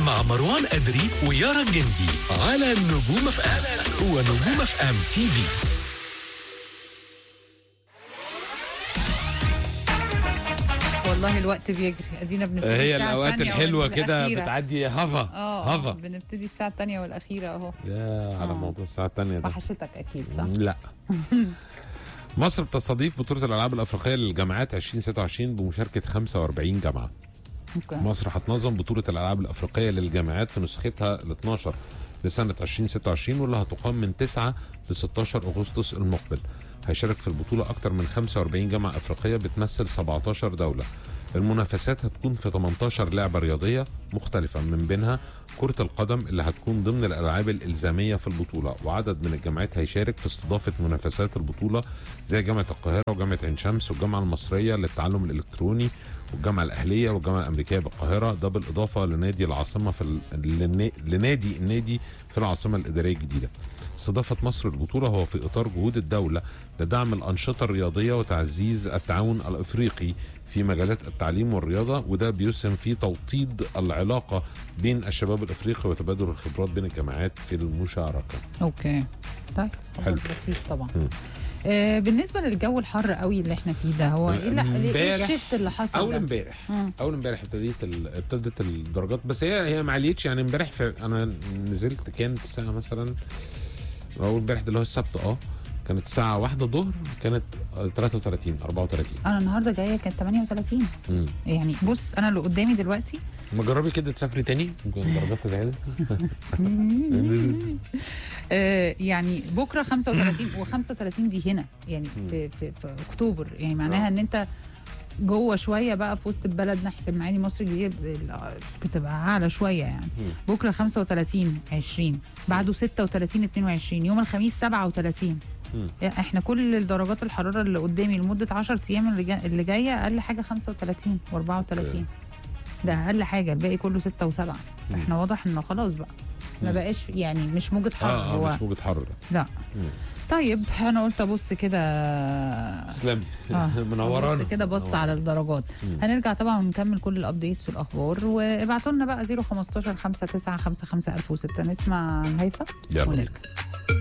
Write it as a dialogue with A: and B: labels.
A: مع مروان أدري ويارا الجندي على نجوم اف ام ونجوم اف ام تي في
B: والله الوقت بيجري ادينا بنبتدي
C: هي
B: الساعة
C: الاوقات
B: التانية
C: الحلوه
B: وال-
C: كده
B: والأخيرة.
C: بتعدي هفا
B: اه آه،
C: هفا
B: بنبتدي الساعة الثانية والأخيرة اهو
C: يا على
B: آه.
C: موضوع الساعه الثانيه ده
B: وحشتك أكيد صح؟
C: لا مصر بتستضيف بطولة الألعاب الأفريقية للجامعات 2026 بمشاركة 45 جامعة.
B: اوكي
C: مصر هتنظم بطولة الألعاب الأفريقية للجامعات في نسختها ال 12 لسنة 2026 واللي هتقام من 9 ل 16 أغسطس المقبل. هيشارك في البطولة أكثر من 45 جامعة أفريقية بتمثل 17 دولة. المنافسات هتكون في 18 لعبة رياضية مختلفة من بينها كرة القدم اللي هتكون ضمن الألعاب الإلزامية في البطولة وعدد من الجامعات هيشارك في استضافة منافسات البطولة زي جامعة القاهرة وجامعة عين شمس والجامعة المصرية للتعلم الإلكتروني والجامعة الأهلية والجامعة الأمريكية بالقاهرة ده بالإضافة لنادي العاصمة في ال... للنا- لنادي النادي في العاصمة الإدارية الجديدة استضافة مصر البطولة هو في إطار جهود الدولة لدعم الأنشطة الرياضية وتعزيز التعاون الأفريقي في مجالات التعليم والرياضة وده بيسهم في توطيد العلاقة بين الشباب الأفريقي وتبادل الخبرات بين الجامعات في المشاركة
B: اوكي طيب
C: حلو.
B: خلاص لطيف طبعا
C: مم.
B: آه بالنسبة للجو الحر قوي اللي احنا فيه ده هو ايه اللي- ايه
C: امبارح-
B: الشيفت اللي حصل
C: اول
B: ده؟
C: امبارح
B: مم.
C: اول امبارح ابتديت ال... ابتدت الدرجات بس هي هي ما عليتش يعني امبارح في... انا نزلت كانت الساعه مثلا اول امبارح ده اللي هو السبت اه كانت الساعه واحدة ظهر كانت آه، 33 34
B: انا النهارده جايه كانت 38
C: امم
B: يعني بص انا اللي قدامي دلوقتي
C: ما جربي كده تسافري تاني ممكن الدرجات تتعدل
B: آه يعني بكره 35 و35 دي هنا يعني في, في, في اكتوبر يعني معناها ان انت جوه شويه بقى في وسط البلد ناحيه المعادي مصر الجديده ال- بتبقى اعلى شويه يعني بكره 35 20 بعده 36 22 يوم الخميس 37
C: مم.
B: احنا كل درجات الحراره اللي قدامي لمده 10 ايام اللي, جا... اللي جايه اقل حاجه 35 و34 ده اقل حاجه الباقي كله 6 و7 احنا واضح انه خلاص بقى ما
C: مم.
B: بقاش يعني مش موجة حر
C: اه,
B: هو
C: آه مش موجة حر ده
B: لا
C: مم.
B: طيب انا قلت ابص كده
C: تسلمي
B: اه
C: منورانا
B: بص كده بص على الدرجات
C: مم.
B: هنرجع طبعا ونكمل كل الابديتس والاخبار وابعتوا لنا بقى 015 59 55 1006 نسمع هيفا
C: يلا
B: ونرجع